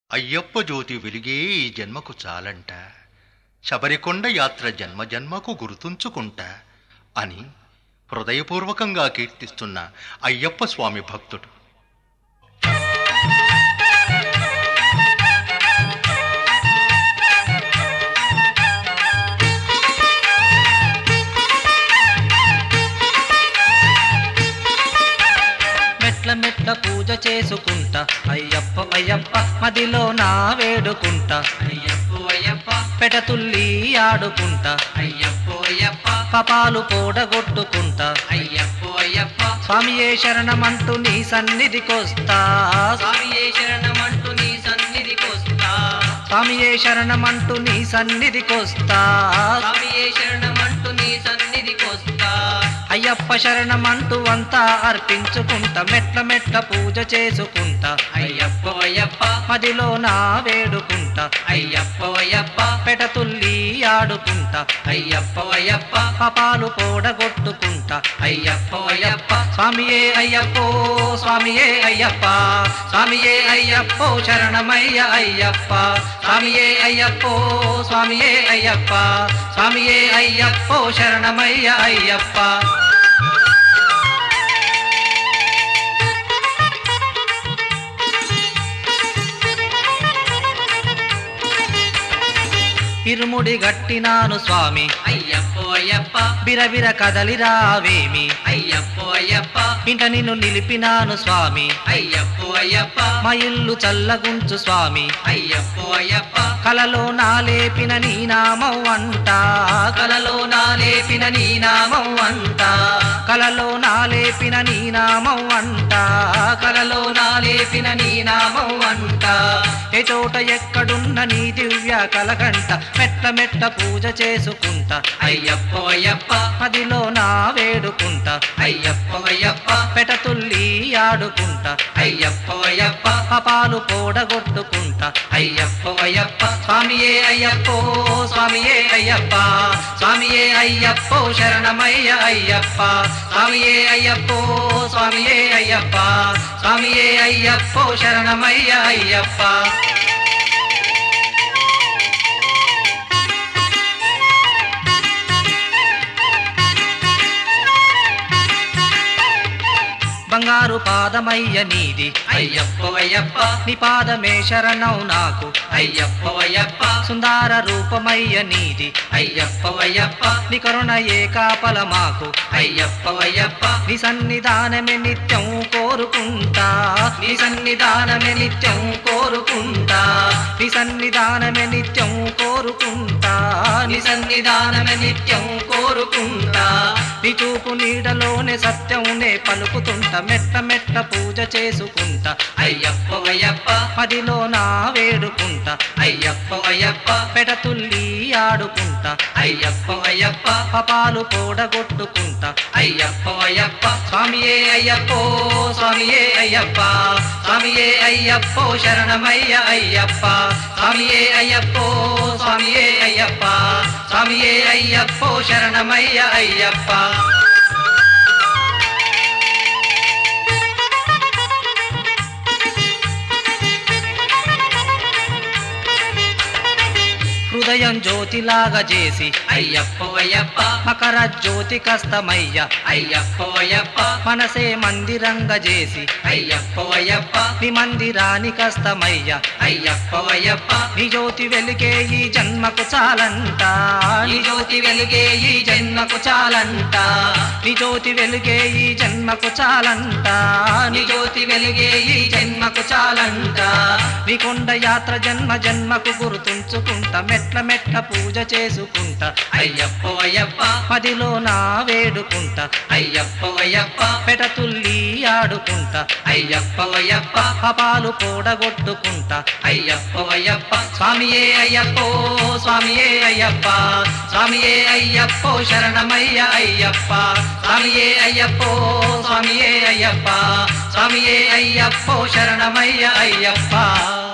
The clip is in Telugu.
అయ్యప్ప జ్యోతి వెలిగే ఈ జన్మకు చాలంట శబరికొండ యాత్ర జన్మ జన్మకు గుర్తుంచుకుంటా అని హృదయపూర్వకంగా కీర్తిస్తున్న అయ్యప్ప స్వామి భక్తుడు మెట్ల మెట్ల పూజ చేసుకుంటా అయ్యప్ప అయ్యప్ప మదిలో నా వేడుకుంటా అయ్యప్ప అయ్యప్ప పెటతుల్లి ఆడుకుంటా అయ్యప్ప అయ్యప్ప పపాలు పోడగొట్టుకుంటా అయ్యప్ప అయ్యప్ప స్వామియే శరణమంటూ నీ సన్నిధికొస్తా స్వామియే శరణమంటూ నీ సన్నిధికొస్తా స్వామియే శరణమంటూ నీ సన్నిధికొస్తా స్వామియే శరణమంటూ నీ సన్నిధికొస్తా అయ్యప్ప శరణమంటూ అంతా అర్పించుకుంటా మెట్ల మెట్ల పూజ చేసుకుంటా అయ్యప్ప అయ్యప్ప మదిలో నా వేడుకుంటా అయ్యప్ప అయ్యప్ప పెటతుల్లి ఆడుకుంటా అయ్యప్ప అయ్యప్ప పపాలు పోడగొట్టుకుంటా అయ్యప్ప అయ్యప్ప స్వామియే అయ్యప్పో స్వామియే అయ్యప్ప స్వామియే అయ్యప్పో శరణమయ్య అయ్యప్ప స్వామియే అయ్యప్పో స్వామియే అయ్యప్ప స్వామియే అయ్యప్పో శరణమయ్య అయ్యప్ప ఇరుముడి గట్టినాను స్వామి అయ్యప్ప అయ్యప్ప బిరబిర కదలిరావేమి అయ్యప్ప అయ్యప్ప ఇంట నిన్ను నిలిపినాను స్వామి అయ్యప్ప అయ్యప్ప మా ఇల్లు చల్లగుంచు స్వామి అయ్యప్ప అయ్యప్ప కలలో నాలేపిన నీ నామం అంట కలలో నాలేపిన నీ నామం అంట కలలో నాలేపిన నీ నామం అంట కలలో నాలేపిన నీ నామం అంట ఏ చోట ఎక్కడున్న నీ దివ్య కలగంట మెట్ల మెట్ల పూజ చేసుకుంటా అయ్యప్ప అయ్యప్ప మదిలో నా వేడుకుంటా అయ్యప్ప అయ్యప్ప పెటతుల్లి ఆడుకుంటా అయ్యప్ప అయ్యప్ప పపాలు పోడగొట్టుకుంటా అయ్యప్ప అయ్యప్ప స్వామియే అయ్యప్పో స్వామియే అయ్యప్ప స్వామియే అయ్యప్పో శరణమయ్య అయ్యప్ప స్వామియే అయ్యప్పో స్వామియే అయ్యప్ప స్వామియే అయ్యప్పో శరణమయ్య అయ్యప్ప బంగారు పాదమయ్య నీది అయ్యప్ప అయ్యప్ప నీ పాదమే శరణం నాకు అయ్యప్ప అయ్యప్ప సుందర రూపమయ్య నీది అయ్యప్ప అయ్యప్ప నీ కరుణ ఏ కాపల మాకు అయ్యప్ప అయ్యప్ప నీ సన్నిధానమే నిత్యం కోరుకుంటా నీ సన్నిధానమే నిత్యం కోరుకుంటా నీ సన్నిధానమే నిత్యం కోరుకుంటా నీ సన్నిధానమే నిత్యం కోరుకుంటా నీ చూపు నీడలోనే సత్యంనే పలుకుతుంటా మెట్ట మెట్ట పూజ చేసుకుంటా అయ్యప్ప అయ్యప్ప మదిలో నా వేడుకుంటా అయ్యప్ప అయ్యప్ప పెడతుల్లి ఆడుకుంటా అయ్యప్ప అయ్యప్ప పపాలు పోడగొట్టుకుంటా అయ్యప్ప అయ్యప్ప స్వామియే అయ్యప్పో స్వామియే అయ్యప్ప స్వామియే అయ్యప్పో శరణమయ్య అయ్యప్ప స్వామియే అయ్యప్పో స్వామియే అయ్యప్ప స్వామియే అయ్యప్పో శరణమయ్య అయ్యప్ప హృదయం జ్యోతిలాగా చేసి అయ్యప్ప అయ్యప్ప మకర జ్యోతి కస్తమయ్య అయ్యప్ప అయ్యప్ప మనసే మందిరంగా చేసి అయ్యప్ప అయ్యప్ప నీ మందిరాని కస్తమయ్య అయ్యప్ప అయ్యప్ప నీ జ్యోతి వెలిగే ఈ జన్మకు చాలంట ఈ జ్యోతి వెలుగే ఈ జన్మకు చాలంట నీ జ్యోతి వెలిగే ఈ జన్మకు చాలంట నీ జ్యోతి వెలుగే ఈ జన్మకు చాలంట నీ కొండ యాత్ర జన్మ జన్మకు గుర్తుంచుకుంటా మెట్ల మెట్ల పూజ చేసుకుంటా అయ్యప్ప అయ్యప్ప మదిలో నా వేడుకుంటా అయ్యప్ప అయ్యప్ప పెటతుల్లి ఆడుకుంటా అయ్యప్ప అయ్యప్ప పపాలు పోడగొట్టుకుంటా అయ్యప్ప అయ్యప్ప స్వామియే అయ్యప్పో స్వామియే అయ్యప్ప స్వామియే అయ్యప్పో శరణమయ్య అయ్యప్ప స్వామియే అయ్యప్పో స్వామియే అయ్యప్ప స్వామియే అయ్యప్పో శరణమయ్య అయ్యప్ప